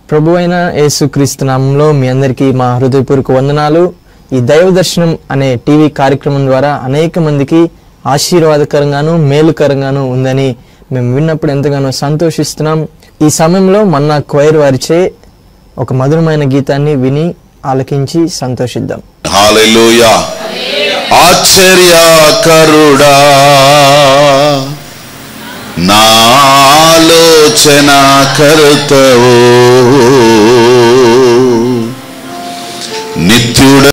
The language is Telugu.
ప్రభు అయిన యేసుక్రీస్తు నామంలో మీ అందరికీ మా హృదయపూర్వక వందనాలు ఈ దైవ దర్శనం అనే టీవీ కార్యక్రమం ద్వారా అనేక మందికి ఆశీర్వాదకరంగాను మేలుకరంగాను ఉందని మేము విన్నప్పుడు ఎంతగానో సంతోషిస్తున్నాం ఈ సమయంలో మన్నా క్వైర్ వారిచే ఒక మధురమైన గీతాన్ని విని ఆలకించి సంతోషిద్దాం హాలెలూయా ఆశ్చర్యకరుడా నాలోచన కరుతవు నిత్యుడ